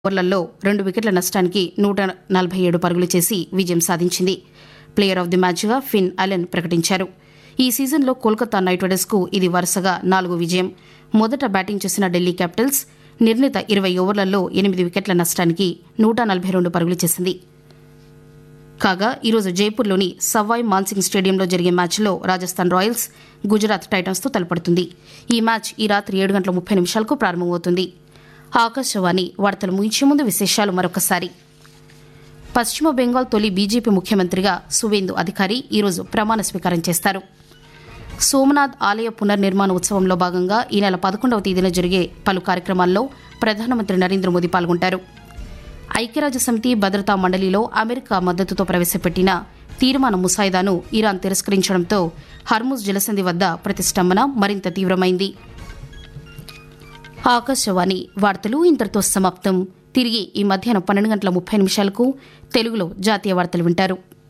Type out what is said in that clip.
ఓవర్లలో రెండు వికెట్ల నష్టానికి నూట నలభై ఏడు పరుగులు చేసి విజయం సాధించింది ప్లేయర్ ఆఫ్ ది మ్యాచ్గా ఫిన్ అలెన్ ప్రకటించారు ఈ సీజన్లో కోల్కతా నైట్ రైడర్స్కు ఇది వరుసగా నాలుగో విజయం మొదట బ్యాటింగ్ చేసిన ఢిల్లీ క్యాపిటల్స్ నిర్ణీత ఇరవై ఓవర్లలో ఎనిమిది వికెట్ల నష్టానికి నూట నలభై రెండు పరుగులు చేసింది కాగా ఈరోజు జైపూర్లోని సవాయ్ మాన్సింగ్ స్టేడియంలో జరిగే మ్యాచ్లో రాజస్థాన్ రాయల్స్ గుజరాత్ టైటన్స్తో తలపడుతుంది ఈ మ్యాచ్ ఈ రాత్రి ఏడు గంటల ముప్పై నిమిషాలకు ప్రారంభమవుతుంది ఆకాశవాణి వార్తలు ముగించే ముందు విశేషాలు మరొకసారి పశ్చిమ బెంగాల్ తొలి బీజేపీ ముఖ్యమంత్రిగా సువేందు అధికారి ఈరోజు ప్రమాణ స్వీకారం చేస్తారు సోమనాథ్ ఆలయ పునర్నిర్మాణ ఉత్సవంలో భాగంగా ఈ నెల పదకొండవ తేదీన జరిగే పలు కార్యక్రమాల్లో ప్రధానమంత్రి నరేంద్ర మోదీ పాల్గొంటారు ఐక్యరాజ్య సమితి భద్రతా మండలిలో అమెరికా మద్దతుతో ప్రవేశపెట్టిన తీర్మాన ముసాయిదాను ఇరాన్ తిరస్కరించడంతో హర్ముజ్ జలసంధి వద్ద ప్రతిష్టంభన మరింత తీవ్రమైంది ఆకాశవాణి వార్తలు ఇంతటితో సమాప్తం తిరిగి ఈ మధ్యాహ్నం పన్నెండు గంటల ముప్పై నిమిషాలకు తెలుగులో జాతీయ వార్తలు వింటారు